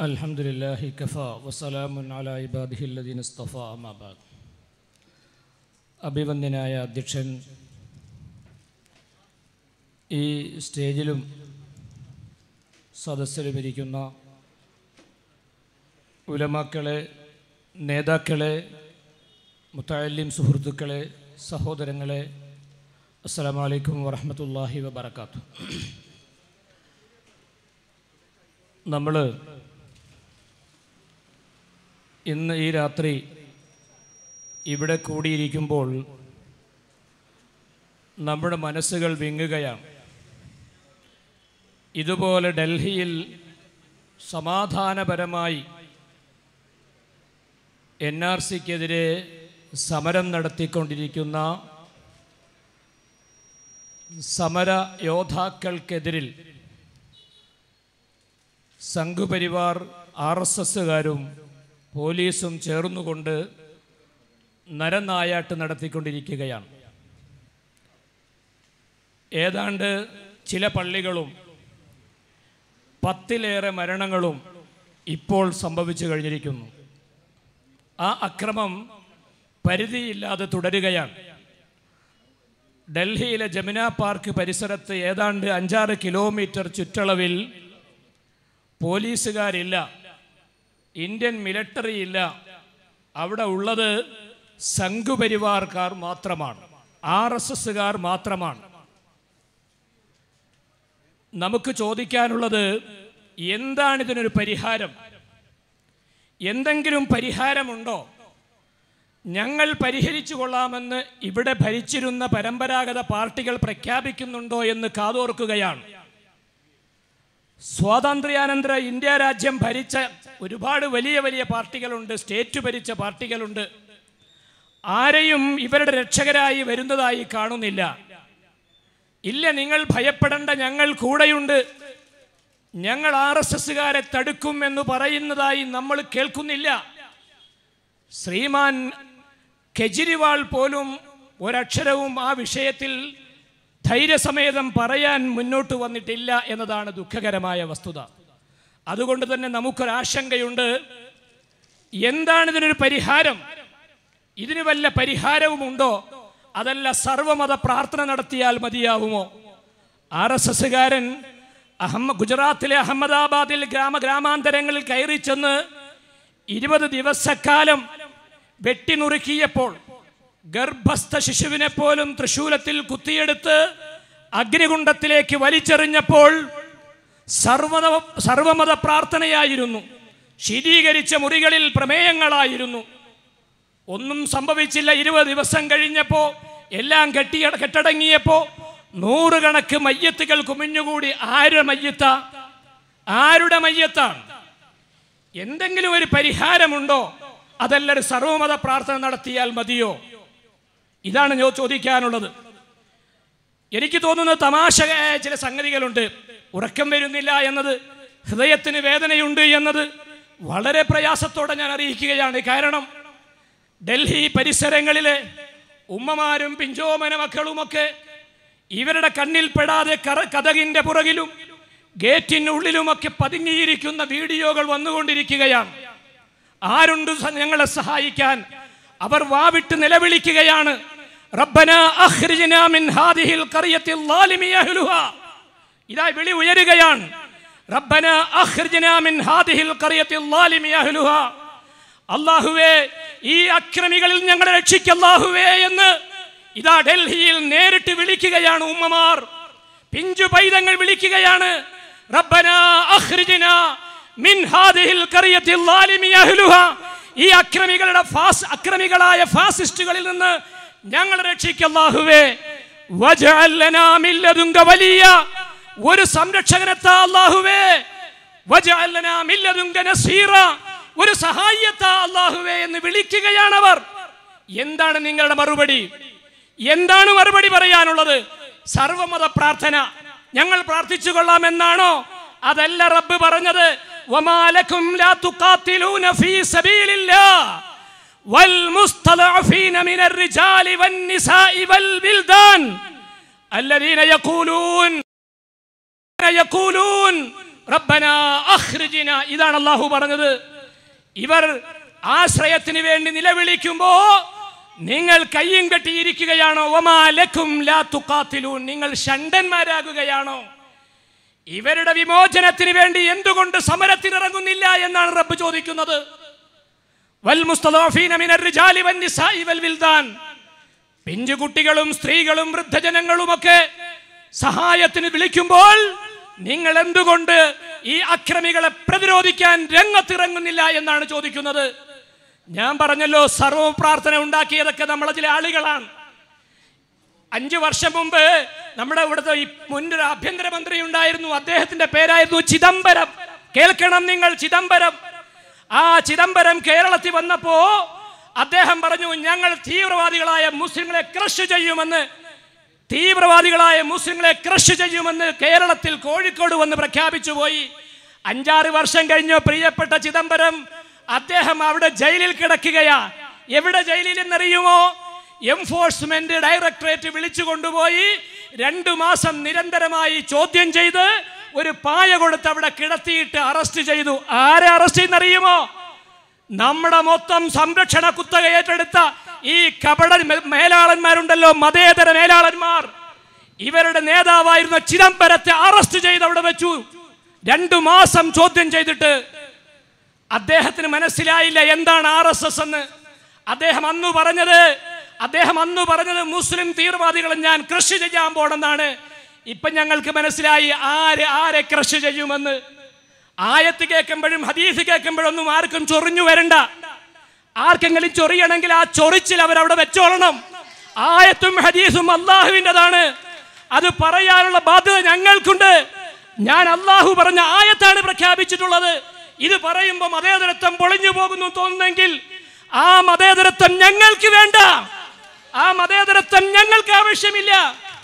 الحمد لله كفى وسلام على عباده الذين اصطفى أما بعد അഭിവന്ദ്യനായ അധ്യക്ഷൻ ഈ സ്റ്റേജിലും സദസ്സിലും ഇരിക്കുന്ന ഉലമാക്കളെ നേതാക്കളെ മുത്തലിം സുഹൃത്തുക്കളെ സഹോദരങ്ങളെ അസ്സലാമു അലൈക്കും വറഹമത്തല്ലാഹി വബർക്കാത്തു നമ്മൾ ഇന്ന് ഈ രാത്രി ഇവിടെ കൂടിയിരിക്കുമ്പോൾ നമ്മുടെ മനസ്സുകൾ വിങ്ങുകയാണ് ഇതുപോലെ ഡൽഹിയിൽ സമാധാനപരമായി എൻ ആർ സിക്കെതിരെ സമരം നടത്തിക്കൊണ്ടിരിക്കുന്ന സമര യോദ്ധാക്കൾക്കെതിരിൽ സംഘുപരിവാർ ആർ എസ് എസ്സുകാരും പോലീസും ചേർന്നുകൊണ്ട് നരനായാട്ട് നടത്തിക്കൊണ്ടിരിക്കുകയാണ് ഏതാണ്ട് ചില പള്ളികളും പത്തിലേറെ മരണങ്ങളും ഇപ്പോൾ സംഭവിച്ചു കഴിഞ്ഞിരിക്കുന്നു ആ അക്രമം പരിധിയില്ലാതെ തുടരുകയാണ് ഡൽഹിയിലെ ജമുന പാർക്ക് പരിസരത്ത് ഏതാണ്ട് അഞ്ചാറ് കിലോമീറ്റർ ചുറ്റളവിൽ പോലീസുകാരില്ല ഇന്ത്യൻ മിലിട്ടറി ഇല്ല അവിടെ ഉള്ളത് സംഘുപരിവാർക്കാർ മാത്രമാണ് ആർ എസ് എസ്സുകാർ മാത്രമാണ് നമുക്ക് ചോദിക്കാനുള്ളത് എന്താണ് ഇതിനൊരു പരിഹാരം എന്തെങ്കിലും പരിഹാരമുണ്ടോ ഞങ്ങൾ പരിഹരിച്ചു കൊള്ളാമെന്ന് ഇവിടെ ഭരിച്ചിരുന്ന പരമ്പരാഗത പാർട്ടികൾ പ്രഖ്യാപിക്കുന്നുണ്ടോ എന്ന് കാതോർക്കുകയാണ് സ്വാതന്ത്ര്യാനന്തര ഇന്ത്യ രാജ്യം ഭരിച്ച ഒരുപാട് വലിയ വലിയ പാർട്ടികളുണ്ട് സ്റ്റേറ്റ് ഭരിച്ച പാർട്ടികളുണ്ട് ആരെയും ഇവരുടെ രക്ഷകരായി വരുന്നതായി കാണുന്നില്ല ഇല്ല നിങ്ങൾ ഭയപ്പെടേണ്ട ഞങ്ങൾ കൂടെയുണ്ട് ഞങ്ങൾ ആർ എസ് എസ്സുകാരെ തടുക്കും എന്ന് പറയുന്നതായി നമ്മൾ കേൾക്കുന്നില്ല ശ്രീമാൻ കെജ്രിവാൾ പോലും ഒരക്ഷരവും ആ വിഷയത്തിൽ ധൈര്യസമേതം പറയാൻ മുന്നോട്ട് വന്നിട്ടില്ല എന്നതാണ് ദുഃഖകരമായ വസ്തുത അതുകൊണ്ട് തന്നെ നമുക്കൊരാശങ്കയുണ്ട് എന്താണ് ഇതിനൊരു പരിഹാരം ഇതിന് വല്ല പരിഹാരവുമുണ്ടോ അതല്ല സർവമത പ്രാർത്ഥന നടത്തിയാൽ മതിയാവുമോ ആർ എസ് എസ്സുകാരൻ അഹമ്മ ഗുജറാത്തിലെ അഹമ്മദാബാദിൽ ഗ്രാമ ഗ്രാമാന്തരങ്ങളിൽ കയറി ചെന്ന് ഇരുപത് ദിവസക്കാലം വെട്ടിനുറുക്കിയപ്പോൾ ഗർഭസ്ഥ ശിശുവിനെ പോലും തൃശൂലത്തിൽ കുത്തിയെടുത്ത് അഗ്നികുണ്ഡത്തിലേക്ക് വലിച്ചെറിഞ്ഞപ്പോൾ സർവമത സർവമത പ്രാർത്ഥനയായിരുന്നു ശീതീകരിച്ച മുറികളിൽ പ്രമേയങ്ങളായിരുന്നു ഒന്നും സംഭവിച്ചില്ല ഇരുപത് ദിവസം കഴിഞ്ഞപ്പോൾ എല്ലാം കെട്ടി കെട്ടടങ്ങിയപ്പോ നൂറുകണക്ക് മയ്യത്തുകൾ കുമിഞ്ഞുകൂടി ആരുടെ മയ്യത്ത ആരുടെ മയ്യത്താണ് എന്തെങ്കിലും ഒരു പരിഹാരമുണ്ടോ അതല്ല ഒരു സർവമത പ്രാർത്ഥന നടത്തിയാൽ മതിയോ ഇതാണ് ഞാൻ ചോദിക്കാനുള്ളത് എനിക്ക് തോന്നുന്നത് തമാശ ചില സംഗതികളുണ്ട് ഉറക്കം വരുന്നില്ല എന്നത് ഹൃദയത്തിന് വേദനയുണ്ട് എന്നത് വളരെ പ്രയാസത്തോടെ ഞാൻ അറിയിക്കുകയാണ് കാരണം ഡൽഹി പരിസരങ്ങളിലെ ഉമ്മമാരും പിഞ്ചോമന മക്കളുമൊക്കെ ഇവരുടെ കണ്ണിൽ പെടാതെ കഥകിന്റെ പുറകിലും ഗേറ്റിനുള്ളിലുമൊക്കെ പതുങ്ങിയിരിക്കുന്ന വീഡിയോകൾ വന്നുകൊണ്ടിരിക്കുകയാണ് ആരുണ്ട് ഞങ്ങളെ സഹായിക്കാൻ അവർ വാവിട്ട് നിലവിളിക്കുകയാണ് റബ്ബന അഖ്രിജ്നാ മിൻ ഹാദിഹിൽ ഖറിയത്തിൽ ളാലിമി അഹ്ലുഹാ ഇതാ വിളി ഉയരുകയാണ് റബ്ബന അഖ്രിജ്നാ മിൻ ഹാദിഹിൽ ഖറിയത്തിൽ ളാലിമി അഹ്ലുഹാ അല്ലാഹുവേ ഈ അക്രമികളിൽ ഞങ്ങളെ രക്ഷിക്കല്ലാഹുവേ എന്ന് ഇതാ ഡൽഹിയിൽ നേരിട്ട് വിളിക്കുകയാണ് ഉമ്മമാർ പിഞ്ചു പൈതങ്ങൾ വിളിക്കുകയാണ് റബ്ബന അഖ്രിജ്നാ മിൻ ഹാദിഹിൽ ഖറിയത്തിൽ ളാലിമി അഹ്ലുഹാ ഈ അക്രമികളുടെ ഫാസ് അക്രമികളായ ഫാസിസ്റ്റുകളിൽ നിന്ന് ഞങ്ങൾ രക്ഷിക്കല്ലാഹുവേ വലിയ ഒരു സംരക്ഷകനെത്താ അല്ലാഹുവേ ഒരു സഹായത്താ അല്ലാഹുവേ എന്ന് വിളിക്കുകയാണ് അവർ എന്താണ് നിങ്ങളുടെ മറുപടി എന്താണ് മറുപടി പറയാനുള്ളത് സർവമത പ്രാർത്ഥന ഞങ്ങൾ പ്രാർത്ഥിച്ചു കൊള്ളാം എന്നാണോ അതല്ല റബ്ബ് പറഞ്ഞത് വമാലക്കും ലാ തുഖാത്തിലൂന ഫീ സബീലില്ലാ والمستضعفين من الرجال والنساء والبلدان الذين يقولون يقولون റബ്ബന അഖ്രിജിന ഇതാണ് അള്ളാഹു പറഞ്ഞത് ഇവർ ആശ്രയത്തിന് വേണ്ടി നിലവിളിക്കുമ്പോ നിങ്ങൾ കയ്യും കെട്ടിയിരിക്കുകയാണോ ഒമാ ലക്കും ലാ തുഖാത്തിലൂൻ നിങ്ങൾ ഷണ്ടന്മാരാകുകയാണോ ഇവരുടെ വിമോചനത്തിന് വേണ്ടി എന്തുകൊണ്ട് സമരത്തിനിറങ്ങുന്നില്ല എന്നാണ് റബ്ബ് ചോദിക്കുന്നത് വൽ മുസ്തദാഫീന മിനർ റിജാലി വന്നിസാഇ വൽ വിൽദാൻ പിഞ്ചുകുട്ടികളും സ്ത്രീകളും വൃദ്ധജനങ്ങളുമൊക്കെ സഹായത്തിന് വിളിക്കുമ്പോൾ നിങ്ങൾ എന്തുകൊണ്ട് ഈ അക്രമികളെ പ്രതിരോധിക്കാൻ രംഗത്തിറങ്ങുന്നില്ല എന്നാണ് ചോദിക്കുന്നത് ഞാൻ പറഞ്ഞല്ലോ സർവ പ്രാർത്ഥന ഉണ്ടാക്കിയതൊക്കെ നമ്മളെ ചില ആളുകളാണ് അഞ്ചു വർഷം മുമ്പ് നമ്മുടെ ഇവിടുത്തെ ഈ മുന്നൊരു ആഭ്യന്തരമന്ത്രി ഉണ്ടായിരുന്നു അദ്ദേഹത്തിന്റെ പേരായിരുന്നു ചിദംബരം കേൾക്കണം നിങ്ങൾ ചിദംബരം ആ ചിദംബരം കേരളത്തിൽ വന്നപ്പോ അദ്ദേഹം പറഞ്ഞു ഞങ്ങൾ തീവ്രവാദികളായ മുസ്ലിങ്ങളെ ക്രഷ് ചെയ്യുമെന്ന് തീവ്രവാദികളായ മുസ്ലിങ്ങളെ ക്രഷ് ചെയ്യുമെന്ന് കേരളത്തിൽ കോഴിക്കോട് വന്ന് പ്രഖ്യാപിച്ചു പോയി അഞ്ചാറ് വർഷം കഴിഞ്ഞു പ്രിയപ്പെട്ട ചിദംബരം അദ്ദേഹം അവിടെ ജയിലിൽ കിടക്കുകയാ എവിടെ ജയിലിൽ എന്നറിയുമോ എൻഫോഴ്സ്മെന്റ് ഡയറക്ടറേറ്റ് വിളിച്ചു കൊണ്ടുപോയി രണ്ടു മാസം നിരന്തരമായി ചോദ്യം ചെയ്ത് ഒരു പായ കൊടുത്ത് അവിടെ കിടത്തിയിട്ട് അറസ്റ്റ് ചെയ്തു ആരെ അറസ്റ്റ് ചെയ്യുന്നറിയുമോ നമ്മുടെ മൊത്തം സംരക്ഷണ കുത്തക ഏറ്റെടുത്ത ഈ കപട മേ- മേലാളന്മാരുണ്ടല്ലോ മതേതര മേലാളന്മാർ ഇവരുടെ നേതാവായിരുന്ന ചിദംബരത്തെ അറസ്റ്റ് ചെയ്ത് അവിടെ വെച്ചു രണ്ടു മാസം ചോദ്യം ചെയ്തിട്ട് അദ്ദേഹത്തിന് മനസ്സിലായില്ല എന്താണ് ആർ എസ് എസ് എന്ന് അദ്ദേഹം അന്ന് പറഞ്ഞത് അദ്ദേഹം അന്ന് പറഞ്ഞത് മുസ്ലിം തീവ്രവാദികളെ ഞാൻ കൃഷി ചെയ്യാൻ പോണെന്നാണ് ഇപ്പൊ ഞങ്ങൾക്ക് മനസ്സിലായി ആര് ആരെ കൃഷി ചെയ്യുമെന്ന് ആയത്ത് കേൾക്കുമ്പോഴും ഹദീസ് കേൾക്കുമ്പോഴൊന്നും ആർക്കും ചൊറിഞ്ഞു വരണ്ട ആർക്കെങ്കിലും ചൊറിയണമെങ്കിൽ ആ ചൊറിച്ചിൽ അവരവിടെ വെച്ചോളണം ആയത്തും ഹദീസും അള്ളാഹുവിൻ്റെതാണ് അത് പറയാനുള്ള ബാധ്യത ഞങ്ങൾക്കുണ്ട് ഞാൻ അള്ളാഹു പറഞ്ഞ ആയത്താണ് പ്രഖ്യാപിച്ചിട്ടുള്ളത് ഇത് പറയുമ്പോൾ മതേതരത്വം പൊളിഞ്ഞു പോകുന്നു തോന്നുന്നെങ്കിൽ ആ മതേതരത്വം ഞങ്ങൾക്ക് വേണ്ട ആ മതേതരത്വം ഞങ്ങൾക്ക് ആവശ്യമില്ല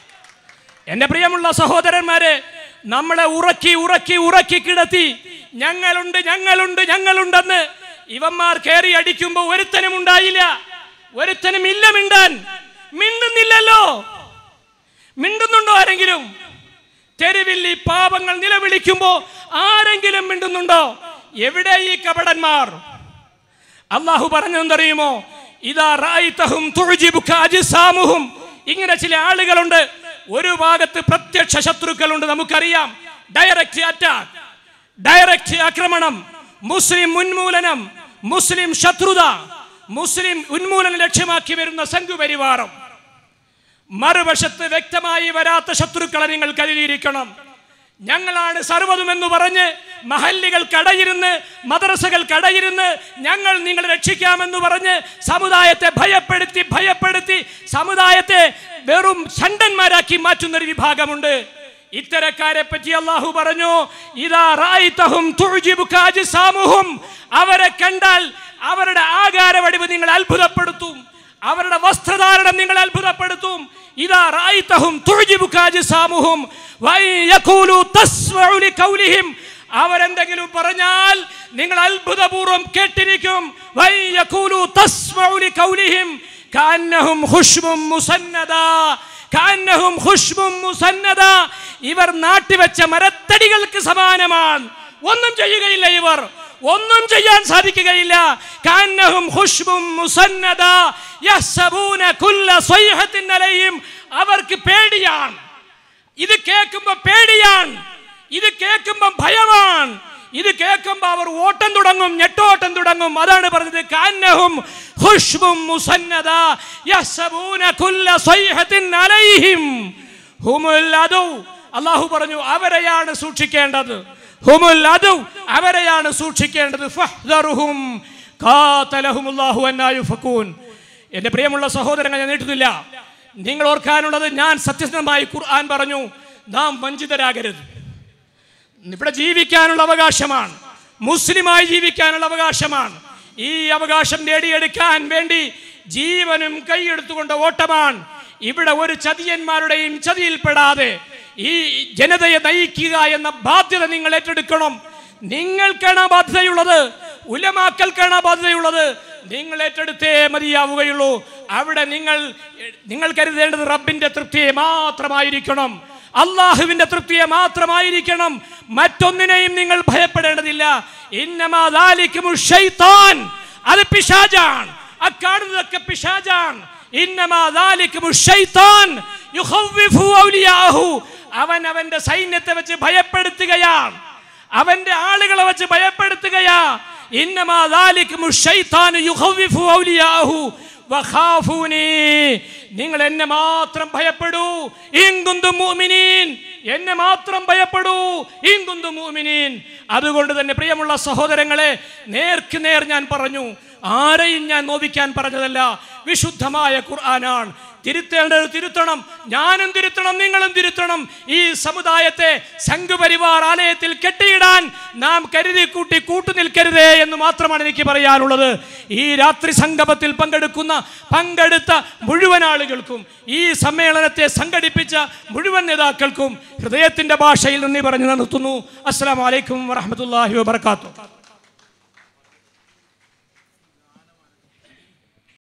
എന്റെ പ്രിയമുള്ള സഹോദരന്മാരെ നമ്മളെ ഉറക്കി ഉറക്കി ഉറക്കി കിടത്തി ഞങ്ങളുണ്ട് ഞങ്ങളുണ്ട് ഞങ്ങളുണ്ടെന്ന് ഇവന്മാർ കയറി അടിക്കുമ്പോ ഒരുത്തനും ഉണ്ടായില്ല ഒരുത്തനും ഇല്ല മിണ്ടാൻ മിണ്ടുന്നില്ലല്ലോ മിണ്ടുന്നുണ്ടോ ആരെങ്കിലും തെരുവിൽ ഈ പാപങ്ങൾ നിലവിളിക്കുമ്പോ ആരെങ്കിലും മിണ്ടുന്നുണ്ടോ എവിടെ ഈ കപടന്മാർ അള്ളാഹു പറഞ്ഞെന്തറിയുമോ ഇതാ റായിത്തഹും തുഴുജിബുക അജിസാമുഹും ഇങ്ങനെ ചില ആളുകളുണ്ട് ഒരു ഭാഗത്ത് പ്രത്യക്ഷ ശത്രുക്കളുണ്ട് നമുക്കറിയാം ഡയറക്റ്റ് അറ്റാക്ക് ഡയറക്റ്റ് ആക്രമണം മുസ്ലിം ഉന്മൂലനം മുസ്ലിം ശത്രുത മുസ്ലിം ഉന്മൂലനം ലക്ഷ്യമാക്കി വരുന്ന സംഘപരിവാരം മറുവശത്ത് വ്യക്തമായി വരാത്ത ശത്രുക്കളെ നിങ്ങൾ കരുതിയിരിക്കണം ഞങ്ങളാണ് സർവ്വതുമെന്ന് പറഞ്ഞ് മഹല്ലികൾ കടയിരുന്ന് മദ്രസകൾ കടയിരുന്ന് ഞങ്ങൾ നിങ്ങളെ രക്ഷിക്കാമെന്ന് പറഞ്ഞ് സമുദായത്തെ ഭയപ്പെടുത്തി ഭയപ്പെടുത്തി സമുദായത്തെ വെറും ഷണ്ടന്മാരാക്കി മാറ്റുന്ന ഒരു വിഭാഗമുണ്ട് ഇത്തരക്കാരെ പറ്റി അള്ളാഹു പറഞ്ഞു ഇതാ റായിത്തഹും തുഴുജിബുക അജ്സാമുഹും. അവരെ കണ്ടാൽ അവരുടെ ആകാരവടിവ് നിങ്ങൾ അത്ഭുതപ്പെടുത്തും അവരുടെ വസ്ത്രധാരണം നിങ്ങൾ അത്ഭുതപ്പെടുത്തും ഇതാ റായിത്തഹും തുഴുജിബുക അജ്സാമുഹും വൈ യഖൂലു തസ്മഉ ലിഖൗലിഹിം അവരെന്തെങ്കിലും പറഞ്ഞാൽ നിങ്ങൾ അത്ഭുതപൂർവ്വം കേട്ടിരിക്കും വൈ യഖൂലു തസ്മഉ ലിഖൗലിഹിം കാന്നഹും ഖുശ്ബും മുസന്നദാ കാന്നഹും ഖുശ്ബും മുസന്നദാ ഇവർ നാട്ടിവെച്ച മരത്തടികൾക്ക് സമാനമാണ് ഒന്നും ചെയ്യുകയില്ല ഇവർ ഒന്നും ചെയ്യാൻ സാധിക്കുകയില്ല കാന്നഹും ഖുശ്ബും മുസന്നദാ യഹ്സബൂന കുല്ല സ്വൈഹത്തിൻ അലൈഹിം അവർക്ക് പേടിയാണ് ഇത് കേൾക്കുമ്പോ പേടിയാണ് ഇത് കേൾക്കുമ്പോ ഭയമാണ് ഇത് കേൾക്കുമ്പോ അവർ ഓട്ടം തുടങ്ങും ഞെട്ടോട്ടം തുടങ്ങും അതാണ് പറഞ്ഞത് കാന്നഹും ഖുശ്ബും മുസന്നദ യഹ്സബൂന കുല്ല സ്വൈഹത്തിൻ അലൈഹിം ഹുമുൽ അദു അല്ലാഹു പറഞ്ഞു അവരെയാണ് സൂക്ഷിക്കേണ്ടത് ഹുമുൽ അദു അവരെയാണ് സൂക്ഷിക്കേണ്ടത് ഫഹ്ദറുഹും ഖാതലഹുമുല്ലാഹു അന്നാ യുഫകൂൻ എൻ്റെ പ്രിയമുള്ള സഹോദരങ്ങൾ ഞാൻ നീട്ടുന്നില്ല നിങ്ങൾ ഓർക്കാനുള്ളത് ഞാൻ സത്യസന്ധമായി ഖുർആൻ പറഞ്ഞു നാം വഞ്ചിതരാകരുത് ഇവിടെ ജീവിക്കാനുള്ള അവകാശമാണ് മുസ്ലിമായി ജീവിക്കാനുള്ള അവകാശമാണ് ഈ അവകാശം നേടിയെടുക്കാൻ വേണ്ടി ജീവനും കൈയെടുത്തുകൊണ്ട് ഓട്ടമാണ് ഇവിടെ ഒരു ചതിയന്മാരുടെയും ചതിയിൽപ്പെടാതെ ഈ ജനതയെ നയിക്കുക എന്ന ബാധ്യത നിങ്ങൾ ഏറ്റെടുക്കണം നിങ്ങൾക്കാണ് ആ ബാധ്യതയുള്ളത് ഉലമാക്കൾക്കാണ് ആ ബാധ്യതയുള്ളത് നിങ്ങൾ ഏറ്റെടുത്തേ മതിയാവുകയുള്ളൂ അവിടെ നിങ്ങൾ നിങ്ങൾ കരുതേണ്ടത് റബ്ബിന്റെ തൃപ്തിയെ മാത്രമായിരിക്കണം അള്ളാഹുവിന്റെ തൃപ്തിയെ മാത്രമായിരിക്കണം മറ്റൊന്നിനെയും നിങ്ങൾ ഭയപ്പെടേണ്ടതില്ല ഇന്നമാ ദാലിക്കുമു ഷൈത്താൻ അത് പിശാജാണ് ആ കാണുന്നതൊക്കെ പിശാജാണ് ഇന്നമാ ദാലിക്കുമു ഷൈത്താൻ യുഖവ്വിഫു ഔലിയാഹു അവൻ അവന്റെ സൈന്യത്തെ വെച്ച് ഭയപ്പെടുത്തുകയാണ് അവന്റെ ആളുകളെ വെച്ച് ഭയപ്പെടുത്തുകയാ ഇന്നമാ ദാലിക്കുമു ഷൈത്താൻ യുഖവ്വിഫു ഔലിയാഹു വഖാഫൂനി നിങ്ങൾ എന്നെ മാത്രം ഭയപ്പെടൂ ഇങ്കുന്തു മുഅ്മിനീൻ എന്നെ മാത്രം ഭയപ്പെടൂ ഇങ്കുന്തു മുഅ്മിനീൻ അതുകൊണ്ട് തന്നെ പ്രിയമുള്ള സഹോദരങ്ങളെ നേർക്ക് നേർ ഞാൻ പറഞ്ഞു ആരെയും ഞാൻ നോവിക്കാൻ പറഞ്ഞതല്ല വിശുദ്ധമായ ഖുർആനാണ് തിരുത്തേണ്ടത് തിരുത്തണം ഞാനും തിരുത്തണം നിങ്ങളും തിരുത്തണം ഈ സമുദായത്തെ സംഘപരിവാർ ആലയത്തിൽ കെട്ടിയിടാൻ നാം കരുതി കൂട്ടി കൂട്ടുനിൽക്കരുതേ എന്ന് മാത്രമാണ് എനിക്ക് പറയാനുള്ളത് ഈ രാത്രി സംഗമത്തിൽ പങ്കെടുക്കുന്ന പങ്കെടുത്ത മുഴുവൻ ആളുകൾക്കും ഈ സമ്മേളനത്തെ സംഘടിപ്പിച്ച മുഴുവൻ നേതാക്കൾക്കും ഹൃദയത്തിന്റെ ഭാഷയിൽ നന്ദി പറഞ്ഞു നിർത്തുന്നു അസ്സാം വലൈക്കും വറഹമത്തല്ലാഹി വാബർക്കാത്തു